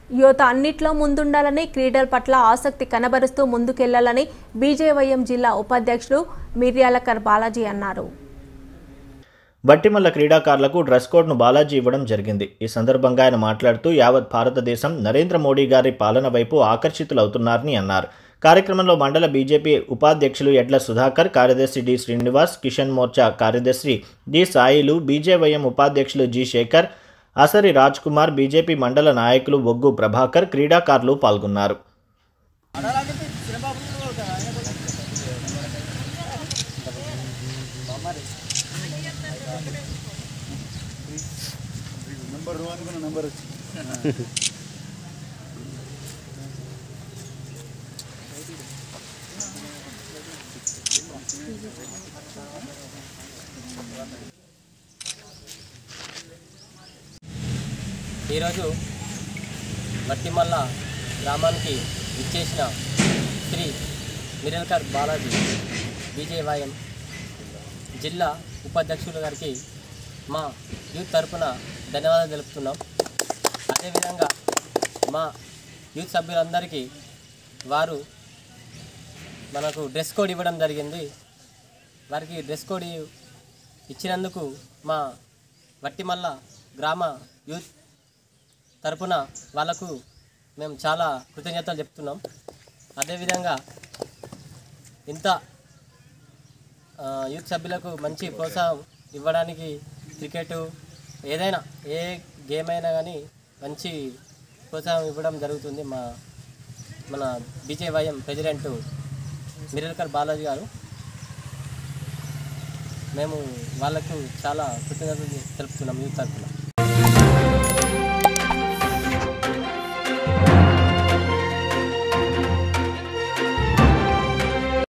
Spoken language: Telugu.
యువత అన్నిట్లో ముందుండాలని క్రీడల పట్ల ఆసక్తి కనబరుస్తూ ముందుకెళ్లాలని బీజేవైఎం జిల్లా ఉపాధ్యక్షుడు మిర్యాలకర్ బాలాజీ అన్నారు బట్టిమల్ల క్రీడాకారులకు డ్రెస్ కోడ్ను బాలాజీ ఇవ్వడం జరిగింది ఈ సందర్భంగా ఆయన మాట్లాడుతూ యావత్ భారతదేశం నరేంద్ర మోడీ గారి పాలన వైపు ఆకర్షితులవుతున్నారని అన్నారు కార్యక్రమంలో మండల బీజేపీ ఉపాధ్యక్షులు ఎడ్ల సుధాకర్ కార్యదర్శి డి శ్రీనివాస్ కిషన్ మోర్చా కార్యదర్శి డి సాయిలు బీజేవైఎం ఉపాధ్యక్షులు జి శేఖర్ అసరి రాజ్ కుమార్ బీజేపీ మండల నాయకులు బొగ్గు ప్రభాకర్ క్రీడాకారులు పాల్గొన్నారు ఈరోజు మట్టిమల్ల గ్రామానికి ఇచ్చేసిన శ్రీ మిరల్కర్ బాలాజీ బీజేవైఎం జిల్లా ఉపాధ్యక్షులు గారికి మా యూత్ తరపున ధన్యవాదాలు తెలుపుతున్నాం అదేవిధంగా మా యూత్ సభ్యులందరికీ వారు మనకు డ్రెస్ కోడ్ ఇవ్వడం జరిగింది వారికి డ్రెస్ కోడ్ ఇచ్చినందుకు మా వట్టిమల్ల గ్రామ యూత్ తరపున వాళ్ళకు మేము చాలా కృతజ్ఞతలు చెప్తున్నాం అదేవిధంగా ఇంత ఆ, యూత్ సభ్యులకు మంచి ప్రోత్సాహం ఇవ్వడానికి క్రికెట్ ఏదైనా ఏ గేమ్ అయినా కానీ మంచి ప్రోత్సాహం ఇవ్వడం జరుగుతుంది మా మన బీజేవైఎం ప్రెసిడెంట్ మిరల్కర్ బాలాజీ గారు మేము వాళ్ళకు చాలా కృతజ్ఞతలు తెలుపుతున్నాం యూత్ తరఫున